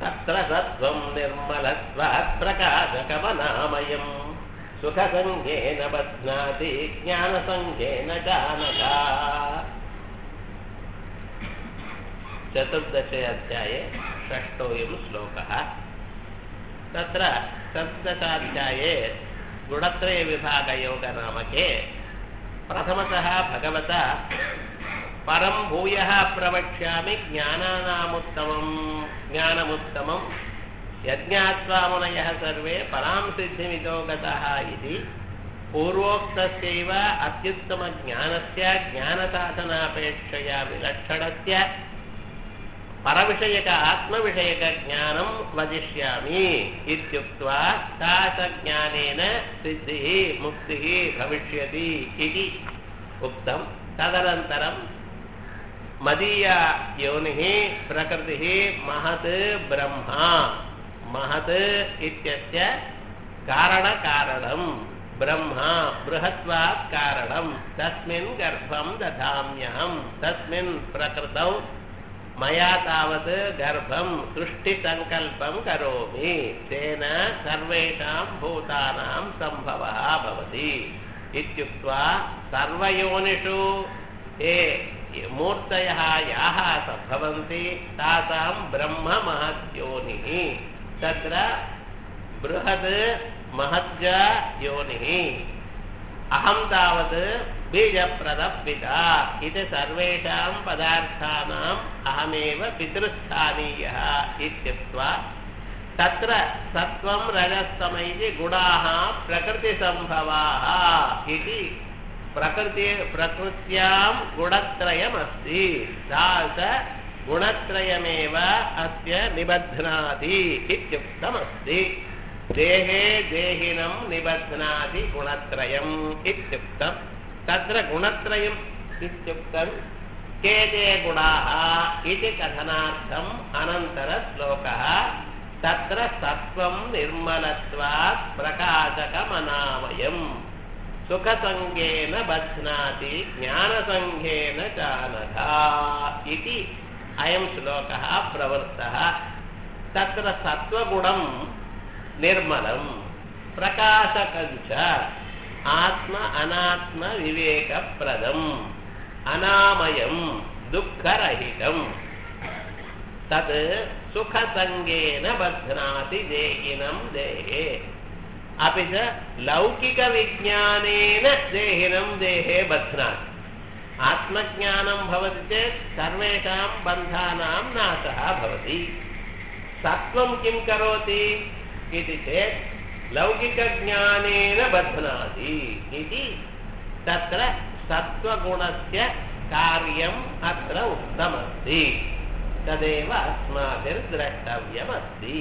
तत्र सत्त्वं निर्मलत्वात् प्रकाशकमनामयम् सुखसङ्गेन बध्नाति ज्ञानसङ्गेन जानका चतुर्दशे अध्याये षष्ठोऽयं श्लोकः तत्र चतुर्दशाध्याये गुणत्रयविभागयोगनामके प्रथमतः भगवता परं भूयः प्रवक्ष्यामि ज्ञानानामुत्तमं ज्ञानमुत्तमं यज्ञात्वा मुनयः सर्वे परां सिद्धिमितो गतः इति पूर्वोक्तस्यैव अत्युत्तमज्ञानस्य ज्ञानसाधनापेक्षया विलक्षणस्य परविषयक आत्मविषयकज्ञानं वदिष्यामि इत्युक्त्वा सा च ज्ञानेन सिद्धिः मुक्तिः भविष्यति इति उक्तं तदनन्तरं मदीया योनिः प्रकृतिः महत् ब्रह्मा महत् इत्यस्य कारणकारणं ब्रह्मा बृहत्वात् कारणं तस्मिन् गर्भं दधाम्यहं तस्मिन् प्रकृतौ मया तावत् गर्भं सृष्टिसङ्कल्पं करोमि तेन सर्वेषां भूतानां सम्भवः भवति इत्युक्त्वा सर्वयोनिषु ये मूर्तयः याः सम्भवन्ति तासां ब्रह्ममहद्योनिः तत्र बृहत् महज्ज योनिः अहं तावत् बीजप्रदपिता इति सर्वेषां पदार्थानाम् अहमेव पितृस्थानीयः इत्युक्त्वा तत्र सत्त्वं रजस्तम इति गुणाः प्रकृतिसम्भवाः इति प्रकृति प्रकृत्यां गुणत्रयमस्ति सा च गुणत्रयमेव अस्य निबध्नाति इत्युक्तमस्ति देहे देहिनं निबध्नाति गुणत्रयम् इत्युक्तं तत्र गुणत्रयम् इत्युक्तं के ते गुणाः इति कथनार्थम् अनन्तरश्लोकः तत्र सत्त्वं निर्मलत्वात् प्रकाशकमनामयम् सुखसङ्गेन बध्नाति ज्ञानसङ्गेन जानथा इति अयं श्लोकः प्रवृत्तः तत्र सत्त्वगुणं निर्मलं प्रकाशकञ्च आत्म अनात्मविवेकप्रदम् अनामयं दुःखरहितं तत् सुखसङ्गेन बध्नाति देहिनं देहे अपि च लौकिकविज्ञानेन देहिनं देहे बध्नाति आत्मज्ञानं भवति चेत् सर्वेषां बन्धानां नाशः भवति सत्त्वं किं करोति इति चेत् लौकिकज्ञानेन बध्नाति इति तत्र सत्त्वगुणस्य कार्यम् अत्र उक्तमस्ति तदेव अस्माभिर्द्रष्टव्यमस्ति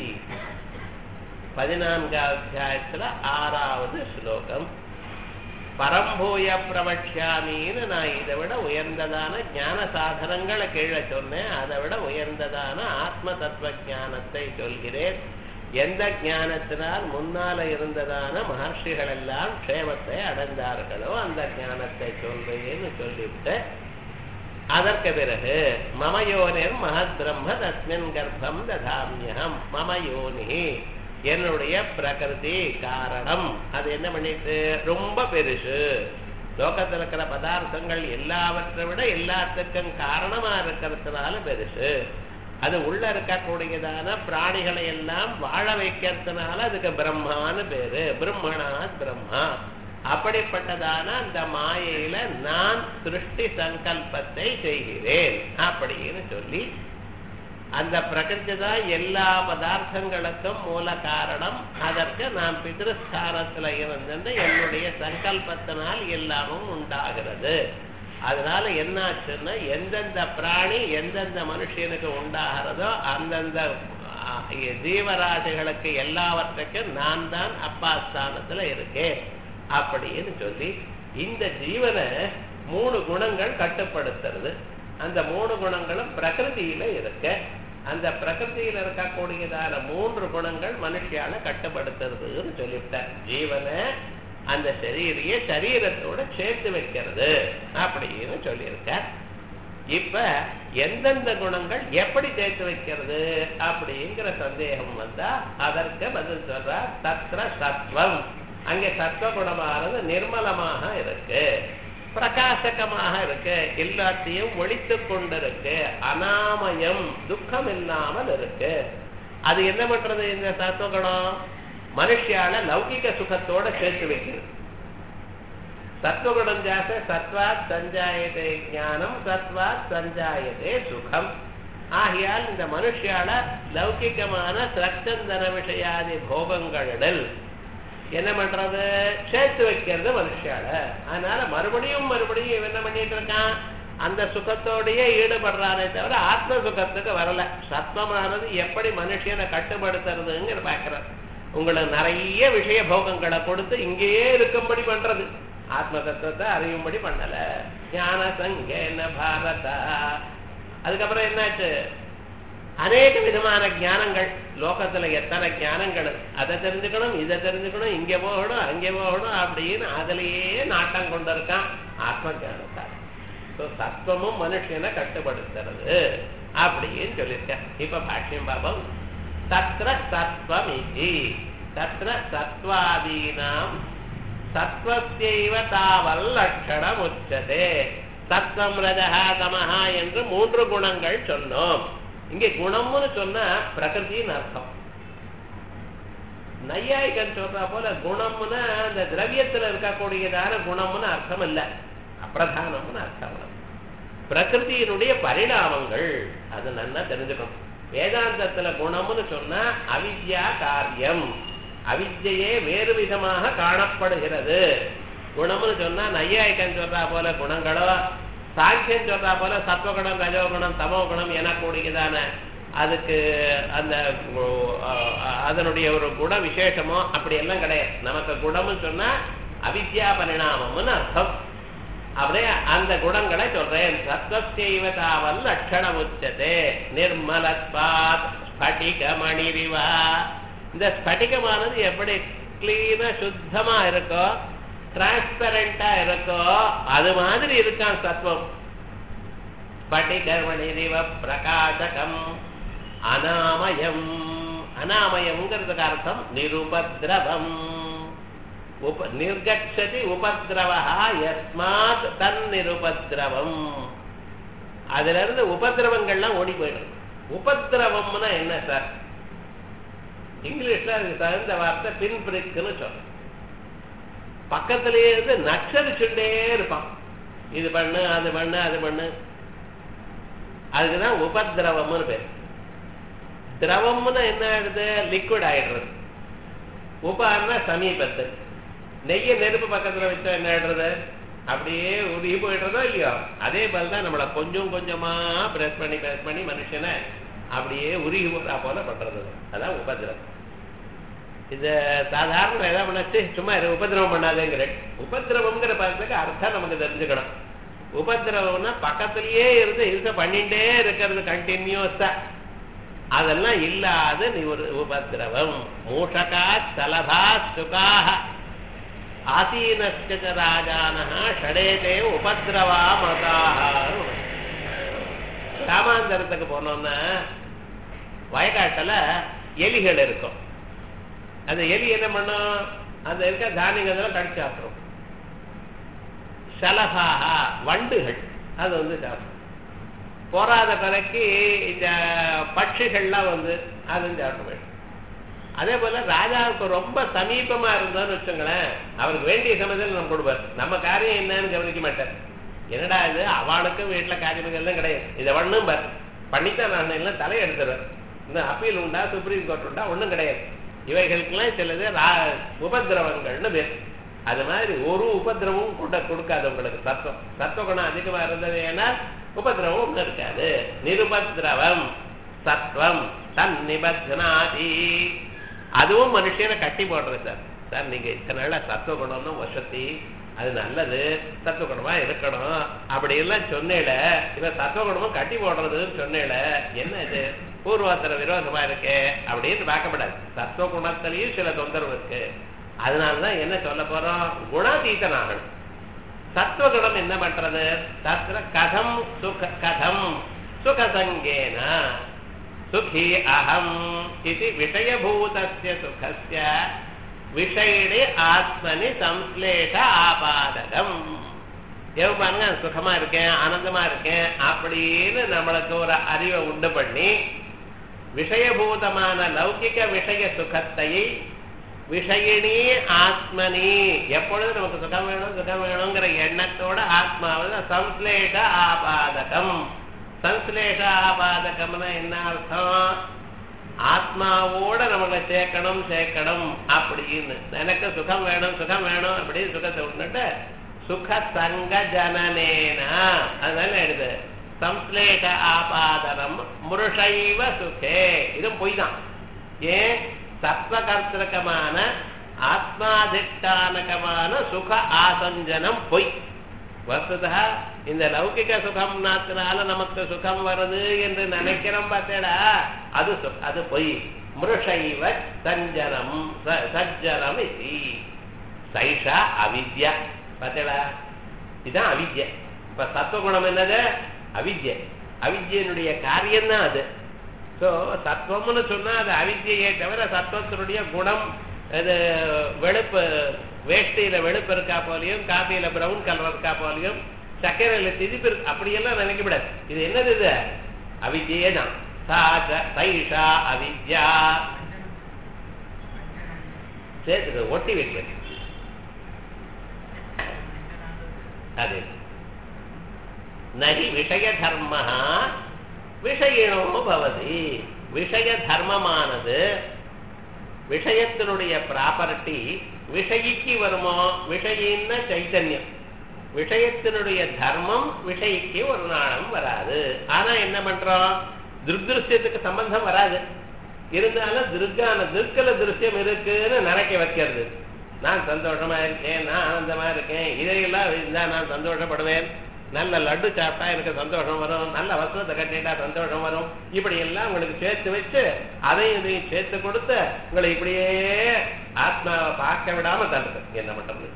பதினான்காவது ஆறாவது ஸ்லோகம் பரம்பூய பிரவட்சியாமின்னு நான் இதை விட உயர்ந்ததான ஞான சாதனங்களை கீழே சொன்னேன் அதை விட உயர்ந்ததான ஆத்ம தத்துவ ஞானத்தை சொல்கிறேன் எந்த ஞானத்தினால் முன்னால இருந்ததான மகர்ஷிகள் எல்லாம் க்ஷேமத்தை அடைந்தார்களோ அந்த ஞானத்தை சொல்றேன்னு சொல்லிவிட்டு அதற்கு பிறகு மம யோனிர் மகத் பிரம்ம தஸ்மின் கர்ப்பம் ததாமியம் மம யோனி என்னுடைய பிரகிருதி காரணம் அது என்ன பண்ணிட்டு ரொம்ப பெருசு லோகத்தில் இருக்கிற பதார்த்தங்கள் எல்லாவற்றை விட எல்லாத்துக்கும் காரணமா இருக்கிறதுனால பெருசு அது உள்ள இருக்கக்கூடியதான பிராணிகளை எல்லாம் வாழ வைக்கிறதுனால அதுக்கு பிரம்மான்னு பேரு பிரம்மணாத் பிரம்மா அப்படிப்பட்டதான அந்த மாயையில நான் சிருஷ்டி சங்கல்பத்தை செய்கிறேன் அப்படின்னு சொல்லி அந்த பிரகிருதி தான் எல்லா பதார்த்தங்களுக்கும் மூல காரணம் அதற்கு நான் பிதிருஸ்தானத்துல இருந்து என்னுடைய சங்கல்பத்தினால் எல்லாமும் உண்டாகிறது அதனால என்னாச்சுன்னா எந்தெந்த பிராணி எந்தெந்த மனுஷனுக்கு உண்டாகிறதோ அந்தந்த ஜீவராசிகளுக்கு எல்லாவற்றுக்கும் நான் தான் அப்பா ஸ்தானத்துல இருக்கேன் அப்படின்னு சொல்லி இந்த ஜீவனை மூணு குணங்கள் கட்டுப்படுத்துறது அந்த மூணு குணங்களும் பிரகிருதியில இருக்க அந்த பிரகிருதியில இருக்கக்கூடியதான மூன்று குணங்கள் மனுஷியால கட்டுப்படுத்துறதுன்னு சொல்லிவிட்டார் ஜீவனை அந்த சரீரிய சரீரத்தோட சேர்த்து வைக்கிறது அப்படின்னு சொல்லியிருக்கார் இப்ப எந்தெந்த குணங்கள் எப்படி சேர்த்து வைக்கிறது அப்படிங்கிற சந்தேகம் வந்தா அதற்கு பதில் சொல்ற தத்ர சத்வம் அங்கே சத்வ குணமானது நிர்மலமாக இருக்கு பிரகாசகமாக இருக்கு எல்லாத்தையும் ஒழித்து கொண்டிருக்கு அனாமயம் துக்கம் இல்லாமல் இருக்கு அது என்ன பண்றது இந்த சத்துவகுணம் மனுஷியால லௌகிக சுகத்தோட சேர்த்து வைக்கிறது சத்வகுணம் ஜாச சத்வாத் சஞ்சாயதே ஞானம் சத்வாத் சஞ்சாயதே சுகம் ஆகையால் இந்த மனுஷியால லௌகிகமான சச்சந்தன விஷயாதி போகங்களிடல் என்ன பண்றது சேர்த்து வைக்கிறது மனுஷால அதனால மறுபடியும் மறுபடியும் இவன் என்ன பண்ணிட்டு இருக்கான் அந்த சுகத்தோடயே ஈடுபடுறானே தவிர ஆத்ம சுகத்துக்கு வரல சத்வமானது எப்படி மனுஷனை கட்டுப்படுத்துறதுங்கிற பாக்குறார் உங்களுக்கு நிறைய விஷய போகங்களை கொடுத்து இங்கேயே இருக்கும்படி பண்றது ஆத்ம தத்துவத்தை அறியும்படி பண்ணல ஞான சங்கேன பாரதா அதுக்கப்புறம் என்னாச்சு அநேக விதமான ஞானங்கள் லோகத்துல எத்தனை ஞானங்கள் அதை தெரிஞ்சுக்கணும் இதை தெரிஞ்சுக்கணும் இங்க போகணும் அங்கே போகணும் அப்படின்னு அதுலயே நாட்டம் கொண்டு இருக்கான் ஆத்ம ஞானத்தால் ஸோ சத்துவமும் மனுஷனை கட்டுப்படுத்துறது அப்படின்னு சொல்லியிருக்கேன் இப்ப பாஷ்யம் பாபம் தத்ர சத்வம் இது தத்ர சத்வாதீனாம் சத்வத்தைவ தாவல் லட்சணம் உச்சதே சத்வம் ரஜகா தமஹா என்று மூன்று குணங்கள் சொன்னோம் இங்கே குணம்னு சொன்னா பிரகிருத்தின்னு அர்த்தம் நையாயிகன் சொல்றா போல குணம்னா அந்த திரவியத்துல இருக்கக்கூடியதான குணம்னு அர்த்தம் இல்ல அப்பிரதானம்னு அர்த்தம் பிரகிருதியினுடைய பரிணாமங்கள் அது நல்லா தெரிஞ்சுக்கணும் வேதாந்தத்துல குணம்னு சொன்னா அவித்யா காரியம் அவித்யே வேறு விதமாக காணப்படுகிறது குணம்னு சொன்னா நையாயிக்கன் சொல்றா போல குணங்களோ சாங்கியம் சொல்றா போல சத்வகுணம் ரஜோகுணம் தமோகுணம் எனக்கூடியதான அதுக்கு அந்த அதனுடைய ஒரு குண விசேஷமோ அப்படி எல்லாம் கிடையாது நமக்கு குணம்னு சொன்னா அவித்யா பரிணாமம்னு அர்த்தம் அப்படியே அந்த குணங்களை சொல்றேன் சத்வத்தைவ தாவல் லட்சணம் உச்சதே நிர்மலத்வாத் ஸ்படிக மணிரிவா இந்த ஸ்படிகமானது எப்படி கிளீனா சுத்தமா இருக்கோ டிரான்ஸ்பரண்டா இருக்கோ அது மாதிரி இருக்கான் சத்வம் ஸ்படிகர்மணிரிவ பிரகாசகம் அனாமயம் அனாமயம்ங்கிறதுக்கு அர்த்தம் நிருபத்ரவம் உப நிர்கச்சதி உபத்ரவா யஸ்மாத் தன் நிருபத்ரவம் அதுல இருந்து உபதிரவங்கள்லாம் ஓடி போயிடும் உபதிரவம்னா என்ன சார் இங்கிலீஷ்ல அதுக்கு தகுந்த வார்த்தை பின் பிரிக்குன்னு சொல்றோம் பக்கத்திலேயே இருந்து நச்சரிச்சுட்டே இருப்பான் இது பண்ணு அது பண்ணு அது பண்ணு அதுக்குதான் உபதிரவம்னு பேர் திரவம்னு என்ன ஆயிடுது லிக்விட் ஆயிடுறது உபான்னா சமீபத்து நெய்ய நெருப்பு பக்கத்துல வச்சா என்ன ஆயிடுறது அப்படியே உருகி போயிடுறதோ இல்லையோ அதே போல தான் நம்மளை கொஞ்சம் கொஞ்சமா பிரஸ் பண்ணி பிரஸ் பண்ணி மனுஷனை அப்படியே உருகி போடுறா போல பண்றது அதான் உபதிரவம் இது சாதாரண ஏதாவது பண்ணாச்சு சும்மா இரு உபதிரவம் பண்ணாதேங்கிற உபதிரவம்ங்கிற பதத்துக்கு அர்த்தம் நமக்கு தெரிஞ்சுக்கணும் உபதிரவம்னா பக்கத்திலேயே இருந்து இருக்க பண்ணிட்டே இருக்கிறது கண்டினியூஸா அதெல்லாம் இல்லாத நீ ஒரு உபதிரவம் மூஷகா சலபா சுகாக ஆசீனஸ்க ராஜான ஷடேதே உபதிரவா மதாக ராமாந்தரத்துக்கு போனோம்னா வயக்காட்டுல எலிகள் இருக்கும் அந்த எலி என்ன பண்ணும் அந்த இருக்க தானியங்கள் கடிச்சு சாப்பிடும் சலபாக வண்டுகள் அது வந்து சாப்பிடும் போராத பிறகு இந்த பட்சிகள்லாம் வந்து அதுவும் சாப்பிட்டு போயிடும் அதே போல ராஜாவுக்கு ரொம்ப சமீபமா இருந்தோம்னு வச்சுங்களேன் அவருக்கு வேண்டிய சமயத்தில் நம்ம கொடுப்பார் நம்ம காரியம் என்னன்னு கவனிக்க மாட்டார் என்னடா இது அவளுக்கும் வீட்டுல காரியங்கள்லாம் கிடையாது இதை ஒண்ணும் பார் பண்ணித்தான் நான் எல்லாம் தலை எடுத்துருவேன் இந்த அப்பீல் உண்டா சுப்ரீம் கோர்ட் உண்டா ஒண்ணும் கிடையாது இவைகளுக்கெல்லாம் சிலது உபதிரவங்கள்னு பேர் அது மாதிரி ஒரு உபதிரவமும் கூட கொடுக்காது உங்களுக்கு சத்தம் சத்துவ குணம் அதிகமா இருந்தது ஏன்னா உபதிரவம் ஒண்ணு இருக்காது நிருபத்ரவம் சத்வம் தன் நிபத்னாதி அதுவும் மனுஷனை கட்டி போடுறது சார் சார் நீங்க இத்தனை நாள சத்துவ குணம்னு வசதி அது நல்லது சத்துவ குணமா இருக்கணும் அப்படி எல்லாம் சொன்னேல இவ சத்துவ குணமும் கட்டி போடுறதுன்னு சொன்னேல என்ன இது பூர்வாத்திர விரோதமா இருக்கே அப்படின்னு பார்க்கப்படாது சத்துவ குணத்திலையும் சில தொந்தரவு இருக்கு அதனாலதான் என்ன சொல்ல போறோம் குணாதீதன் ஆகணும் சத்துவகுணம் என்ன பண்றது தத்திர கதம் சுக கதம் சுகசங்கேன சுகி அகம் இது விஷயபூதஸ்ய சுகஸ்ய விஷயினி ஆத்மனி சம்ஸ்லேஷ ஆபாதகம் எவ்வளவு பாருங்க சுகமா இருக்கேன் ஆனந்தமா இருக்கேன் அப்படின்னு நம்மளுக்கு ஒரு அறிவை உண்டு பண்ணி விஷயபூதமான லௌகிக விஷய சுகத்தை விஷயினி ஆத்மனி எப்பொழுது நமக்கு சுகம் வேணும் சுகம் வேணுங்கிற எண்ணத்தோட ஆத்மாவில் சம்ஸ்லேஷ ஆபாதகம் சம்ஸ்லேஷ ஆபாதகம்னா என்ன அர்த்தம் ஆத்மாவோட நம்மளை சேர்க்கணும் சேர்க்கணும் அப்படின்னு எனக்கு சுகம் வேணும் சுகம் வேணும் அப்படின்னு சுகத்தை விட்டுட்டு சுக சங்க ஜனனேனா அதனால எடுது சம்ஸ்லேஷ ஆபாதனம் முருஷைவ சுகே இது பொய் தான் ஏன் சத்வகர்த்தகமான ஆத்மாதிஷ்டானகமான சுக ஆசஞ்சனம் பொய் வஸ்துதா இந்த லௌகிக சுகம்னாத்தினால நமக்கு சுகம் வருது என்று நினைக்கிறோம் பார்த்தேடா அது சு- அது பொய் மிருஷைவ சஞ்சனம் ச- சஜ்ஜனம் இது சைஷா அவித்யா பார்த்தேடா இதுதான் அவித்யை இப்ப சத்துவகுணம் என்னது அவித்யை அவித்யனுடைய காரியம் தான் அது ஸோ சத்துவம்னு சொன்னா அது அவித்யையே தவிர சத்துவத்தினுடைய குணம் அது வெளுப்பு வேஷ்டியில வெளுப்பு இருக்கா போலையும் காபியில பிரவுன் கலர் இருக்கா போலையும் சர்க்கரையில திதிப்பு இருக்கு அப்படியெல்லாம் நினைக்கப்படாது இது என்னது இது அவித்யே தான் சாச்ச சைஷா அவித்யா சேர்த்து ஒட்டி வைக்கிறது அது நகி விஷய தர்ம விஷயினோ பவதி விஷய தர்மமானது விஷயத்தினுடைய ப்ராப்பர்ட்டி விஷயிக்கு வருமோ விஷயின்ன சைத்தன்யம் விஷயத்தினுடைய தர்மம் விஷயிக்கு ஒரு நாளும் வராது ஆனா என்ன பண்றோம் திருஷ்யத்துக்கு சம்பந்தம் வராது இருந்தாலும் திருக்கான திருக்கல திருஷ்யம் இருக்குன்னு நினைக்க வைக்கிறது நான் சந்தோஷமா இருக்கேன் நான் ஆனந்தமா இருக்கேன் இதையெல்லாம் இருந்தா நான் சந்தோஷப்படுவேன் நல்ல லட்டு சாப்பிட்டா எனக்கு சந்தோஷம் வரும் நல்ல வஸ்திரத்தை கட்டிட்டா சந்தோஷம் வரும் இப்படி எல்லாம் உங்களுக்கு சேர்த்து வச்சு அதையும் இதையும் சேர்த்து கொடுத்து உங்களை இப்படியே ஆத்மாவை பார்க்க விடாம தடுத்து என்ன பண்றது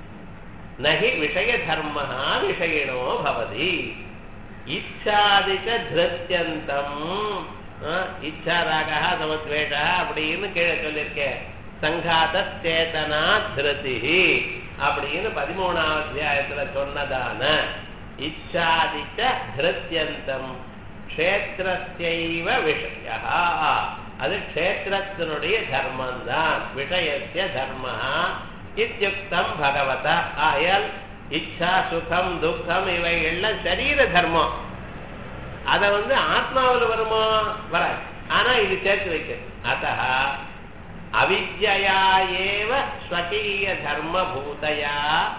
நகி விஷய தர்ம விஷயினோ பவதி இச்சாதிச்ச திருத்தியந்தம் இச்சா ராகா சமத்வேஷா அப்படின்னு கீழே சொல்லியிருக்கேன் சங்காத சேதனா திருதி அப்படின்னு பதிமூணாவது அத்தியாயத்துல சொன்னதான இச்சாதிச்ச திருத்தியந்தம் க்ஷேத்திரஸ்யைவ விஷய அது க்ஷேத்திரத்தினுடைய தர்மம்தான் விஷயத்திய தர்ம இத்தியுக்தம் பகவத ஆயல் இச்சா சுகம் துக்கம் இவைகள்லாம் சரீர தர்மம் அத வந்து ஆத்மாவில் வருமோ வராது ஆனா இது சேர்த்து வைக்கிறது அத்த அவித்யா ஏவ ஸ்வகீய தர்ம பூதையா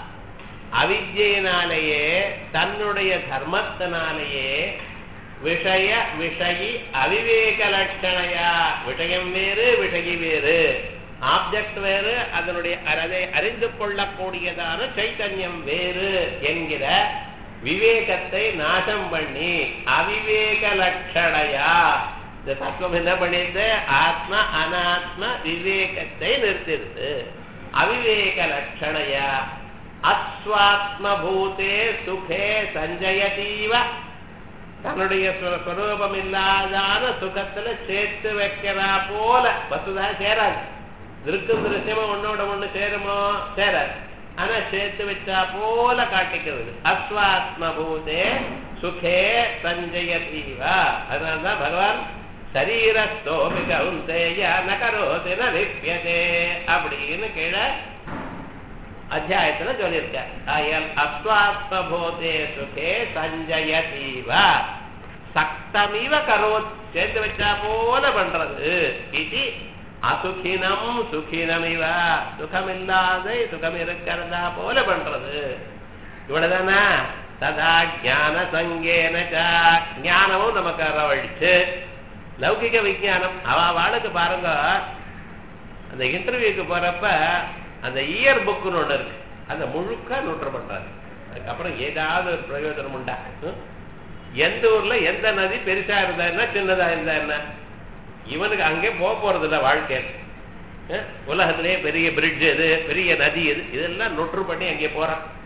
அவித்யினாலேயே தன்னுடைய தர்மத்தினாலேயே விஷய விஷயி அவிவேக லட்சணையா விஷயம் வேறு விஷயி வேறு ஆப்ஜெக்ட் வேறு அதனுடைய அதை அறிந்து கொள்ளக்கூடியதான சைத்தன்யம் வேறு என்கிற விவேகத்தை நாசம் பண்ணி அவிவேக லட்சணையா இந்த தத்துவம் என்ன பண்ணிருது ஆத்ம அனாத்ம விவேகத்தை நிறுத்திருது அவிவேக லட்சணையா அஸ்வாத்ம பூதே சுகே சஞ்சயதீவ தன்னுடைய ஸ்வ- ஸ்வரூபம் இல்லாதான சுகத்துல சேர்த்து வைக்கிறா போல வசுதான் சேராது திருக்கும் திருஷ்யமா ஒன்னோட ஒண்ணு சேருமோ சேராது ஆனா சேர்த்து வச்சா போல காட்டிக்கிறது அஸ்வாத்ம பூதே சுகே சஞ்சயதீவ அதனால்தான் பகவான் சரீரஸ்தோமி கவுந்தேய நகரோதி நலிப்பியதே அப்படின்னு கீழே அத்தியாயத்துல சொல்லியிருக்க அயல் அஸ்வாத்மபோதே சுகே சஞ்சயதீவ சக்தமிவ கரோத் சேர்த்து வச்சா போல பண்றது இது அசுகினம் சுகினமிவ சுகமில்லாத சுகம் இருக்கிறதா போல பண்றது இவ்வளவுதானா ததா ஞான சங்கேன ஞானமும் நமக்கு அரவழிச்சு லௌகிக விஞ்ஞானம் அவ வாளுக்கு பாருங்க அந்த இன்டர்வியூக்கு போறப்ப அந்த இயர் புக்குன்னு ஒண்ணு இருக்கு அந்த முழுக்க நூற்று பண்றாரு அதுக்கப்புறம் ஏதாவது ஒரு பிரயோஜனம் உண்டா ம்? எந்த ஊர்ல எந்த நதி பெருசா இருந்தா என்ன சின்னதா இருந்தா என்ன இவனுக்கு அங்கே போக போறது இல்ல வாழ்க்கை அஹ்? உலகத்திலேயே பெரிய பிரிட்ஜ் எது பெரிய நதி எது இதெல்லாம் நொற்று பண்ணி அங்கே போறான்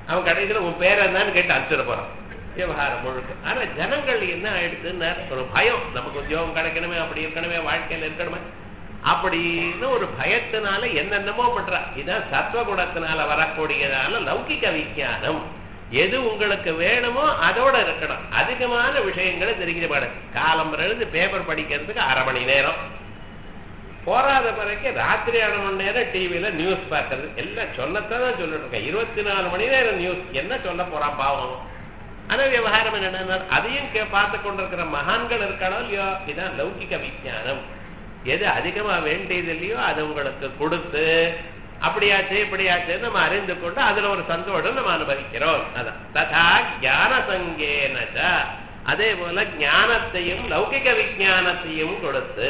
அவன் கடைசியில் உன் பேர் என்னன்னு கேட்டு அனுப்பிச்சிட போறான் விவகாரம் முழுக்க ஆனா ஜனங்கள் என்ன ஆயிடுதுன்னு ஒரு பயம் நமக்கு உத்தியோகம் கிடைக்கணுமே அப்படி இருக்கணுமே வாழ்க்கையில இருக்கணுமே அப்படின்னு ஒரு பயத்தினால என்னென்னமோ பண்றா இதான் சத்வகுணத்தினால வரக்கூடியதால லௌகிக விஞ்ஞானம் எது உங்களுக்கு வேணுமோ அதோட இருக்கணும் அதிகமான விஷயங்களை தெரிஞ்சுப்பாடு காலம் எழுந்து பேப்பர் படிக்கிறதுக்கு அரை மணி நேரம் போராத பிறகு ராத்திரி அரை மணி நேரம் டிவியில நியூஸ் பார்க்கறது எல்லாம் சொல்லத்தான் சொல்லிட்டு இருக்கேன் இருபத்தி நாலு மணி நேரம் நியூஸ் என்ன சொல்ல போறான் பாவம் ஆனா விவகாரம் என்னன்னா அதையும் கே- பார்த்து கொண்டிருக்கிற மகான்கள் இருக்கானோ இல்லையோ இதான் லௌகிக விஞ்ஞானம் எது அதிகமா வேண்டியது இல்லையோ அதை உங்களுக்கு கொடுத்து அப்படியாச்சு இப்படியாச்சு நம்ம அறிந்து கொண்டு அதுல ஒரு சந்தோஷம் நம்ம அனுபவிக்கிறோம் அதான் ததா ஞான சங்கேனச்ச அதே போல ஞானத்தையும் லௌகிக விஞ்ஞானத்தையும் கொடுத்து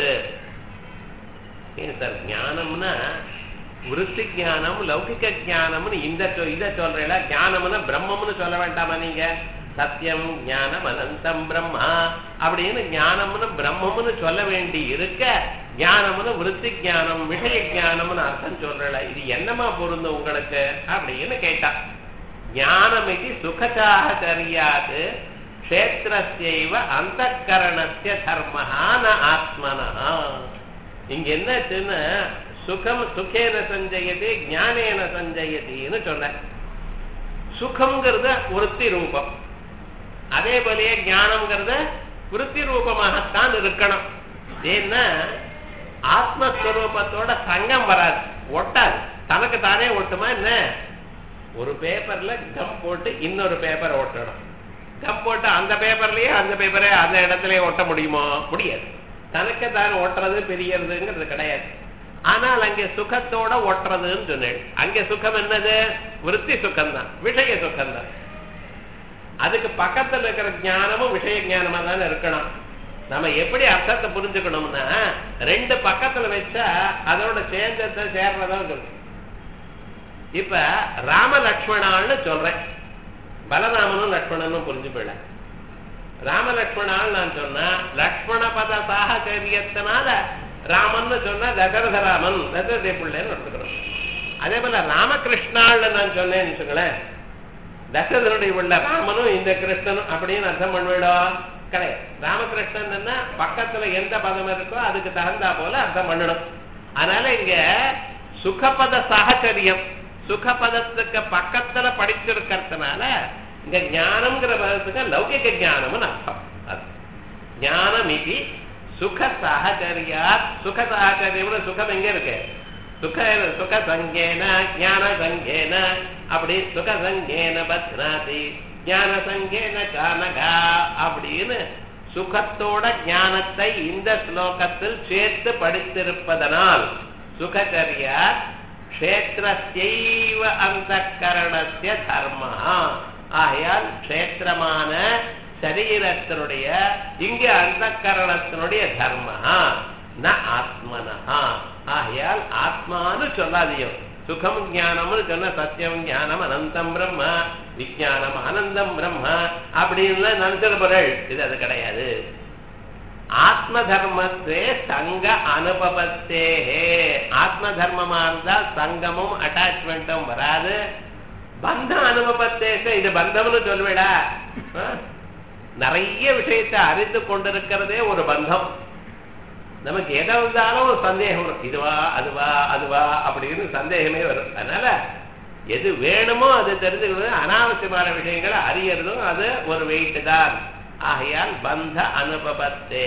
ஏன் சார் ஞானம்னா விருத்தி ஞானம் லௌகிக ஞானம்னு இந்த சொ- இத சொல்றீங்களா ஞானம்னா பிரம்மம்னு சொல்ல வேண்டாமா நீங்க சத்தியம் ஞானம் அனந்தம் பிரம்மா அப்படின்னு ஞானம்னு பிரம்மம்னு சொல்ல வேண்டி இருக்க ஞானம்னு விருத்தி ஞானம் விஷய ஞானம்னு அர்த்தம் சொல்றல இது என்னமா பொருந்தும் உங்களுக்கு அப்படின்னு கேட்டா ஞானம் இது சுகச்சாகரியாது க்ஷேத்திரஸ்யைவ அந்த கரணஸ்ய தர்மஹா ந ஆத்மனா இங்க என்னாச்சுன்னா சுகம் சுகேன சஞ்சயதி ஞானேன சஞ்சயதின்னு சொன்ன சுகம்ங்கிறத விருத்தி ரூபம் அதே போலயே ஞானம்ங்கிறத விருத்தி ரூபமாகத்தான் இருக்கணும் ஏன்னா ஆத்மஸ்வரூபத்தோட சங்கம் வராது ஒட்டாது தனக்கு தானே ஒட்டுமா என்ன ஒரு பேப்பர்ல கம் போட்டு இன்னொரு பேப்பரை ஒட்டணும் கம் போட்டு அந்த பேப்பர்லயே அந்த பேப்பரை அந்த இடத்துலயே ஒட்ட முடியுமோ முடியாது தனக்கு தான் ஒட்டுறது பெரியதுங்கிறது கிடையாது ஆனால் அங்கே சுகத்தோட ஒட்டுறதுன்னு சொன்னேன் அங்கே சுகம் என்னது விருத்தி சுகம்தான் விஷய சுகம்தான் அதுக்கு பக்கத்துல இருக்கிற ஞானமும் விஷய ஞானமா தானே இருக்கணும் நம்ம எப்படி அர்த்தத்தை புரிஞ்சுக்கணும்னா ரெண்டு பக்கத்துல வச்சா அதோட சேர்ந்ததை சேர்றதா சொல்லணும் இப்ப ராம லக்ஷ்மணான்னு சொல்றேன் பலராமனும் லக்ஷ்மணனும் புரிஞ்சு போயிட ராம லக்ஷ்மணால் நான் சொன்னா லக்ஷ்மண பத சாகச்சரியத்தினால ராமன்னு சொன்னா தசரத ராமன் தசரதை பிள்ளைன்னு எடுத்துக்கிறோம் அதே போல ராமகிருஷ்ணாள்னு நான் சொன்னேன்னு வச்சுங்களேன் தசரதனுடைய உள்ள ராமனும் இந்த கிருஷ்ணனும் அப்படின்னு அர்த்தம் பண்ணுவிடும் கிடையாது ராமகிருஷ்ணன் பக்கத்துல எந்த பதம் இருக்கோ அதுக்கு தகுந்தா போல அர்த்தம் பண்ணணும் அதனால இங்க சுகபத சாகச்சரியம் சுகபதத்துக்கு பக்கத்துல படிச்சிருக்கிறதுனால இங்க ஞானம்ங்கிற பதத்துக்கு லௌகிக ஞானம்னு அர்த்தம் அது ஞானம் இது சுக சாகச்சரியா சுக சாகச்சரியம்னு சுகம் எங்க இருக்கு சுக சுக சங்கேன ஞான சங்கேன அப்படி சுக சங்கேன பத்னாதி ஞான சங்கேன கானகா அப்படின்னு சுகத்தோட ஞானத்தை இந்த ஸ்லோகத்தில் சேர்த்து படித்திருப்பதனால் சுகச்சரியா க்ஷேத்திரஸ்யைவ அந்த கரணஸ்ய தர்மா ஆகையால் க்ஷேத்திரமான சரீரத்தினுடைய இங்க அந்த கரணத்தினுடைய தர்மா ந ஆத்மனஹா ஆகையால் ஆத்மான்னு சொல்லாதீங்க சுகம் ஞானம்னு சொன்ன சத்தியம் ஞானம் அனந்தம் பிரம்ம விஜயானம் ஆனந்தம் பிரம்ம அப்படின்னு நினைச்சிட பொருள் இது அது கிடையாது ஆத்ம தர்மத்தே சங்க அனுபவத்தே ஆத்ம தர்மமா இருந்தா சங்கமும் அட்டாச்மெண்ட்டும் வராது பந்த அனுபவத்தேச இது பந்தம்னு சொல்லுவேடா ஆ? நிறைய விஷயத்தை அறிந்து கொண்டிருக்கிறதே ஒரு பந்தம் நமக்கு எதை வந்தாலும் ஒரு சந்தேகம் வரும் இதுவா அதுவா அதுவா அப்படின்னு சந்தேகமே வரும் அதனால எது வேணுமோ அது தெரிஞ்சுக்கணும் அனாவசியமான விஷயங்களை அறியறதும் அது ஒரு வெயிட் தான் ஆகையால் பந்த அனுபவத்தே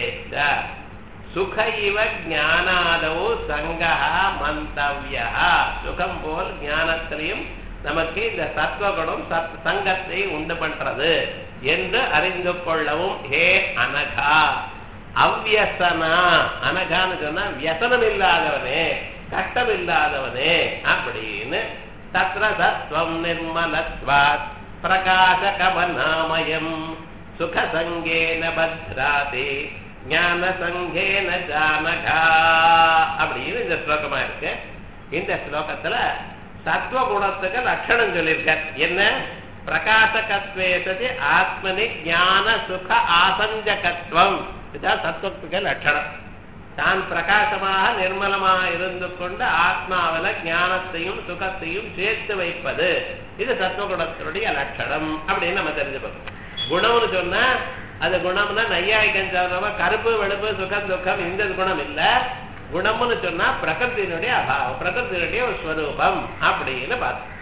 சுக இவ ஞானாதவோ சங்கா மந்தவ்யா சுகம் போல் ஞானத்திலையும் நமக்கு இந்த சத்வகுணம் சத் சங்கத்தை உண்டு பண்றது என்று அறிந்து கொள்ளவும் ஹே அனகா அவ்யசனா அனகான்னு சொன்னா வியசனம் இல்லாதவனே கஷ்டம் இல்லாதவனே அப்படின்னு தத்ர சத்வம் நிர்மலத்வாத் பிரகாசகமநாமயம் சுகசங்கேன பத்ராதி ஞான சங்கேன ஜானகா அப்படின்னு இந்த ஸ்லோகமா இருக்கு இந்த ஸ்லோகத்துல சத்வகுணத்துக்கு லட்சணம் சொல்லியிருக்க என்ன பிரகாசகத்வே சதி ஆத்மனி ஞான சுக ஆசஞ்சகத்துவம் இதுதான் சத்வத்துக்கு லட்சணம் தான் பிரகாசமாக நிர்மலமாக இருந்து கொண்டு ஆத்மாவில ஞானத்தையும் சுகத்தையும் சேர்த்து வைப்பது இது சத்வகுணத்தினுடைய லட்சணம் அப்படின்னு நம்ம தெரிஞ்சுக்கணும் குணம்னு சொன்னா அது குணம்னா நையாயிக்கம் சொல்றவ கருப்பு வெளுப்பு சுகம் துக்கம் இந்த குணம் இல்ல குணம்னு சொன்னா பிரகிருத்தினுடைய அபாவம் பிரகிருத்தினுடைய ஒரு ஸ்வரூபம் அப்படின்னு பார்த்தோம்